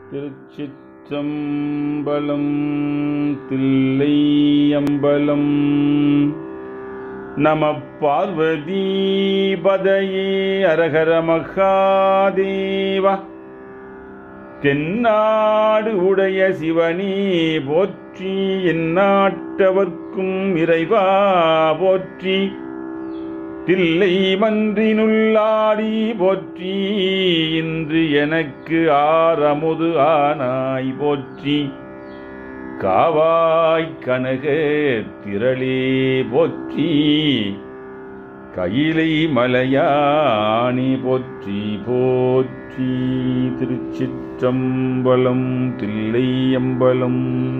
திருச்சிற்றம்பலம் தில்லையம்பலம் நம பார்வதி பதையே அரகர மகாதேவா தென்னாடு உடைய சிவனே போற்றி எந்நாட்டவர்க்கும் இறைவா போற்றி தில்லை மன்றினுள்ளாடி போற்றி இன்று எனக்கு ஆரமுது ஆனாய் போற்றி காவாய் கனக திரளே போற்றி கையிலை மலையாணி போற்றி போற்றி திருச்சிற்றம்பலம் தில்லையம்பலம்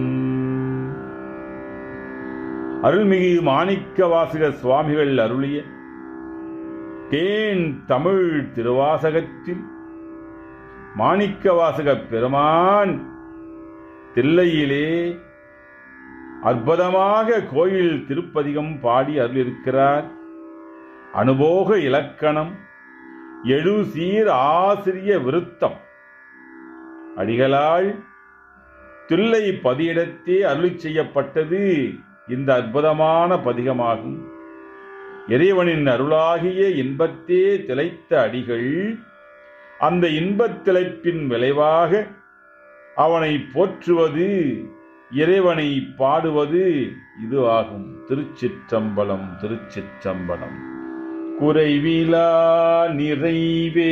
அருள்மிகு மாணிக்க வாசக சுவாமிகள் அருளிய தேன் தமிழ் திருவாசகத்தில் மாணிக்க வாசக பெருமான் தில்லையிலே அற்புதமாக கோயில் திருப்பதிகம் பாடி அருளிருக்கிறார் அனுபோக இலக்கணம் எழு சீர் ஆசிரிய விருத்தம் அடிகளால் தில்லை பதியிடத்தே அருளி செய்யப்பட்டது இந்த அற்புதமான பதிகமாகும் இறைவனின் அருளாகிய இன்பத்தே திளைத்த அடிகள் அந்த இன்பத் திளைப்பின் விளைவாக அவனை போற்றுவது இறைவனை பாடுவது இது ஆகும் திருச்சிற்றம்பலம் திருச்சிற்றம்பலம் குறைவிலா நிறைவே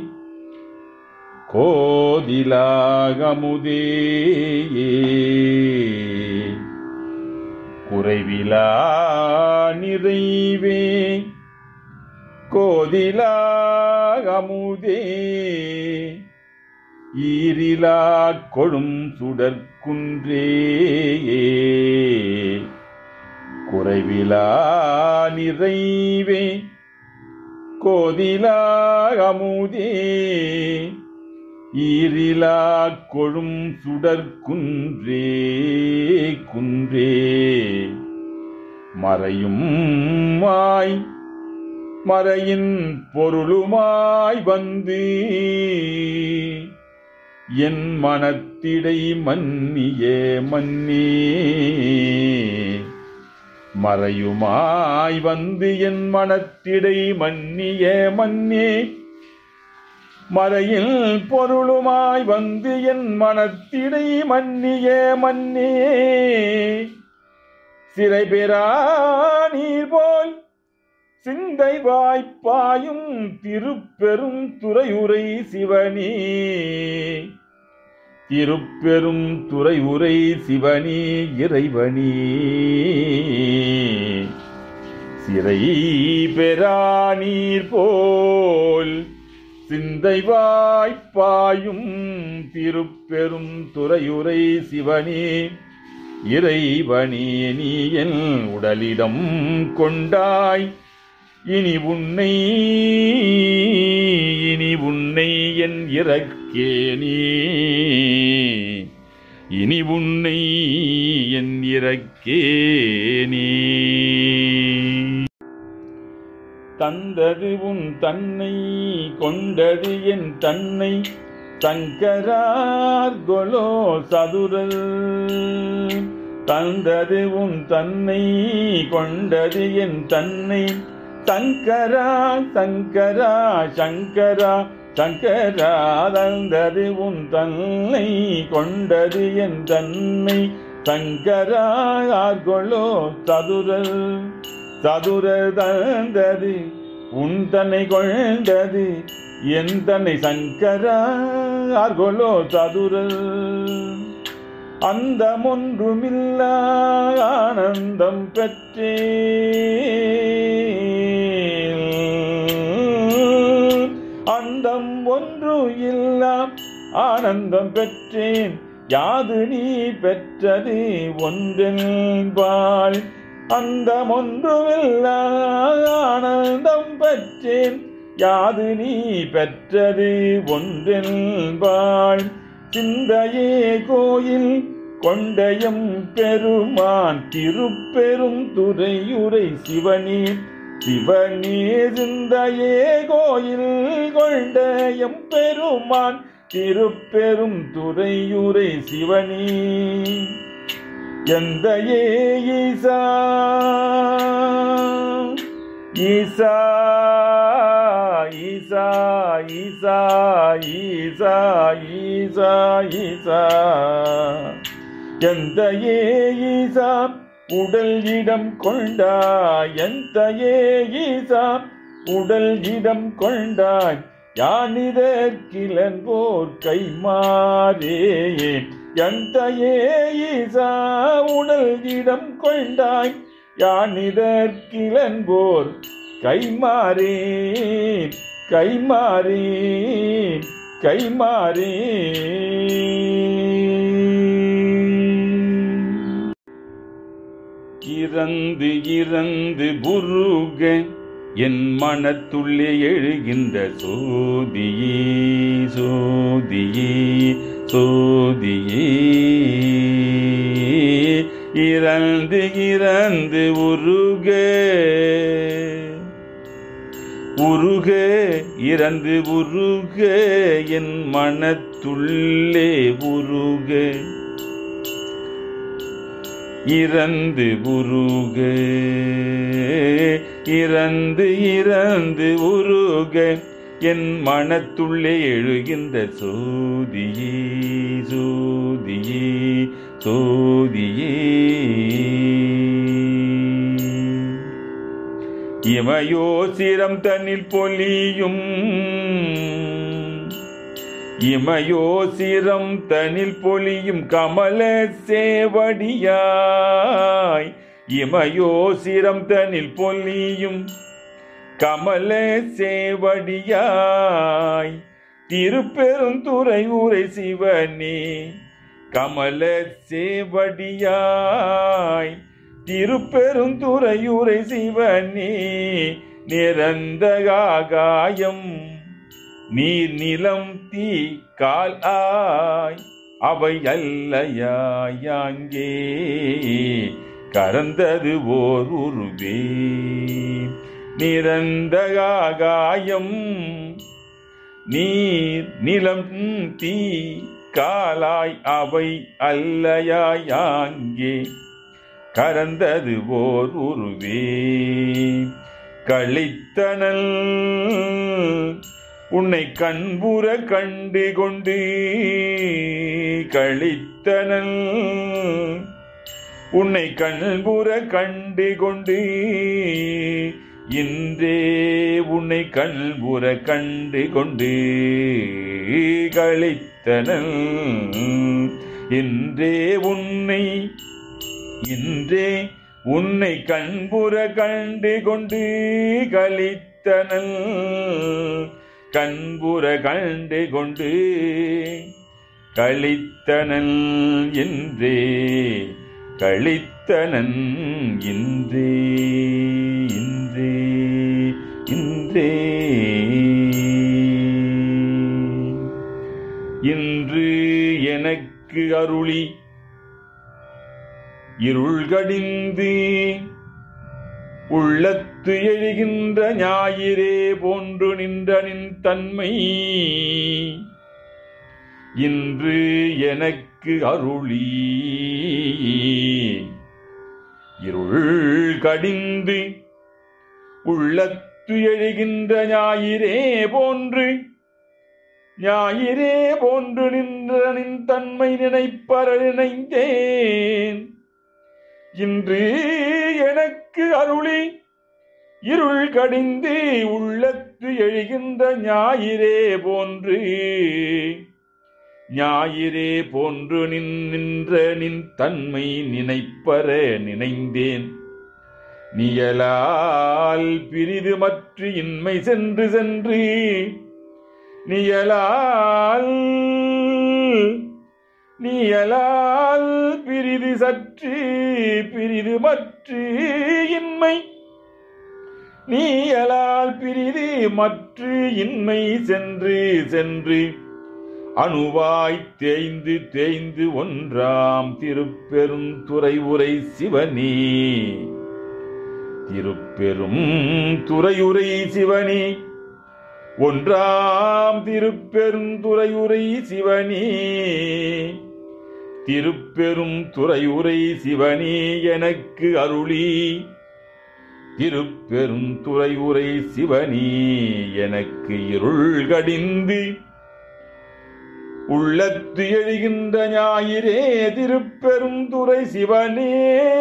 கோதிலாகமுதே குறைவிலா நிறைவே கோதிலாகமுதே ஈரிலா கொழும் சுடற்குன்றே குறைவிலா நிறைவே கோதிலாகமுதே ஈரிலா கொழும் சுடற்குன்றே குன்றே மறையும் மாய் மறையின் பொருளுமாய் வந்து என் மனத்திடை மன்னிய மன்னே மறையுமாய் வந்து என் மனத்திடை மன்னிய மன்னே மறையில் பொருளுமாய் வந்து என் மனத்திடை மன்னிய மன்னே சிறை பெறா நீர் போல் சிந்தை வாய்ப்பாயும் திருப்பெரும் துறையுரை சிவனே திருப்பெரும் துறையுரை சிவனே இறைவனே சிறை பெறா நீர் போல் சிந்தை வாய்ப்பாயும் திருப்பெரும் துறையுரை சிவனே இறைவனே நீ என் உடலிடம் கொண்டாய் இனி உன்னை இனி உன்னை என் இறக்கேனே இனி உன்னை என் இறக்கேனே தந்தது உன் தன்னை கொண்டது என் தன்னை சங்கரார்கொலோ சதுரல் தந்தது உன் தன்னை கொண்டது என் தன்னை சங்கரா சங்கரா சங்கரா சங்கரா தந்தது உன் தன்னை கொண்டது என் தன்னை சங்கரா ஆர்கொலோ சதுரல் சதுர தந்தது உன் தன்னை கொண்டது என் தன்னை சங்கரார்கொலோ சதுரல் அந்தமொன்றுமில்ல ஆனந்தம் பெற்றே அந்தம் ஒன்று இல்லா ஆனந்தம் பெற்றேன் யாது நீ பெற்றது ஒன்றென்பாள் அந்தமொன்றுமில்ல ஆனந்தம் பெற்றேன் யாது நீ பெற்றது ஒன்றென்பாள் சிந்தையே கோயில் கொண்டயம் பெருமான் திருப்பெரும் துறையுரை சிவனே சிவனே சிந்தையே கோயில் கொண்ட எம் பெருமான் திருப்பெரும் துறையுரை சிவனி எந்த ஈசா ஈசா ஈசா ஈசா ஈசா ஈசா ஈசா எந்த ஈசா உடல் இடம் கொண்டாய் எந்த ஈசா உடல் இடம் கொண்டாய் யானிதற்கிலன்போர் கைமாறே எந்த ஈசா உடல் இடம் கொண்டாய் யானிதற்கிலன்போர் கைமாறே கைமாறே கைமாறே இறந்து இறந்து புருக என் மனத்துள்ளே எழுகின்ற சோதியே சோதியே சோதியே இறந்து இறந்து உருக உருக இறந்து உருக என் மனத்துள்ளே உருக இறந்து உருக இறந்து இறந்து உருக என் மனத்துள்ளே எழுகின்ற சோதியே சோதியே சோதியே இமயோசிரம் தன்னில் பொலியும் இமயோசிரம் தனில் பொலியும் கமல சேவடியாய் இமயோசிரம் தனில் பொலியும் கமல சேவடியாய் திருப்பெருந்துறை ஊரை சிவனே கமல சேவடியாய் திருப்பெருந்துறையூரை சிவனே நிரந்தகாகாயம் நீர் நிலம் தீ கால் ஆய் அவை அல்லையாயாங்கே கறந்தது ஓர் உருவே நிரந்தகாகாயம் நீர் நிலம் தீ காலாய் அவை அல்லையாயாங்கே கறந்தது ஓர் உருவே கழித்தனல் உன்னை கண்புற கண்டு கொண்டு கழித்தனல் உன்னை கண்புற கண்டு கொண்டு இன்றே உன்னை கண்புற கண்டு கொண்டு கழித்தனல் இன்றே உன்னை இன்றே உன்னை கண்புற கண்டு கொண்டு கழித்தனல் கண்புற கண்டு கொண்டு கழித்தனல் என்றே கழித்தனன் இன்றே இன்றே இன்றே இன்று எனக்கு அருளி இருள்கடிந்து உள்ளத்து எழுகின்ற ஞாயிறே போன்று நின்ற நின் தன்மை இன்று எனக்கு அருளி இருள் கடிந்து உள்ளத்து எழுகின்ற ஞாயிறே போன்று ஞாயிறே போன்று நின்ற நின் தன்மை நினைப்பற நினைந்தேன் இன்று எனக்கு அருளி இருள் கடிந்து உள்ளத்து எழுகின்ற ஞாயிறே போன்று ஞாயிறே போன்று நின் நின்ற நின் தன்மை நினைப்பற நினைந்தேன் நியலால் பிரிது மற்ற இன்மை சென்று சென்று நியலால் நீயலால் பிரிது சற்று பிரிது மற்று இன்மை நீயலால் பிரிது மற்று இன்மை சென்று சென்று அணுவாய் தேய்ந்து தேய்ந்து ஒன்றாம் திருப்பெரும் துறை உரை சிவனே திருப்பெரும் துறையுரை சிவனே ஒன்றாம் திருப்பெருந்துறையுரை சிவனே திருப்பெரும் துறையுரை சிவனே எனக்கு அருளி திருப்பெரும் துறையுரை சிவனே எனக்கு இருள் கடிந்து உள்ளத்து எழுகின்ற ஞாயிறே திருப்பெரும் துறை சிவனே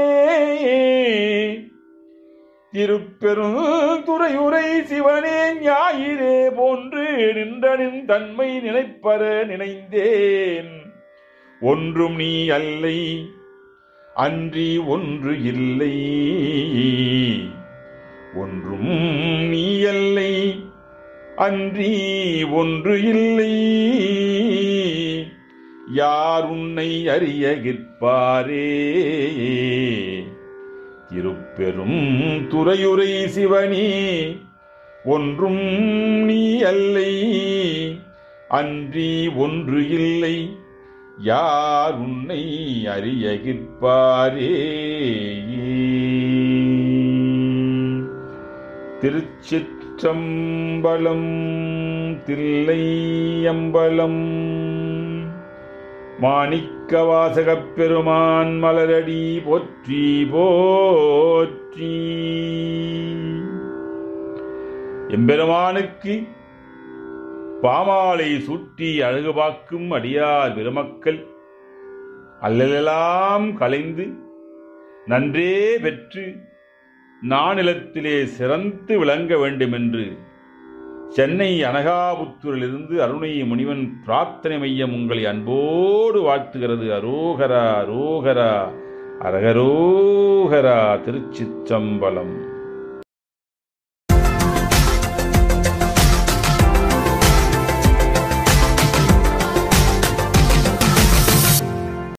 திருப்பெரும் துறையுரை சிவனே ஞாயிறே போன்று நின்றனின் தன்மை நினைப்பற நினைந்தேன் ஒன்றும் நீ அல்லை அன்றி ஒன்று இல்லை ஒன்றும் நீ அல்லை அன்றி ஒன்று இல்லை யார் உன்னை அறிய கிற்பாரே திருப்பெரும் துறையுரை சிவனே ஒன்றும் நீ அல்லை அன்றி ஒன்று இல்லை யார் உன்னை அறிய கிற்பாரே திருச்சிற்றம்பலம் தில்லையம்பலம் மாணிக்கவாசகப் பெருமான் மலரடி போற்றி போற்றி எம்பெருமானுக்கு பாமாலை சுட்டி அழகு பார்க்கும் அடியார் பெருமக்கள் அல்லலெல்லாம் கலைந்து நன்றே பெற்று நானிலத்திலே சிறந்து விளங்க வேண்டுமென்று சென்னை அனகாபுத்தூரிலிருந்து அருணை முனிவன் பிரார்த்தனை மையம் உங்களை அன்போடு வாழ்த்துகிறது அரோகரா அரோகரா அரகரோகரா திருச்சிற்றம்பலம்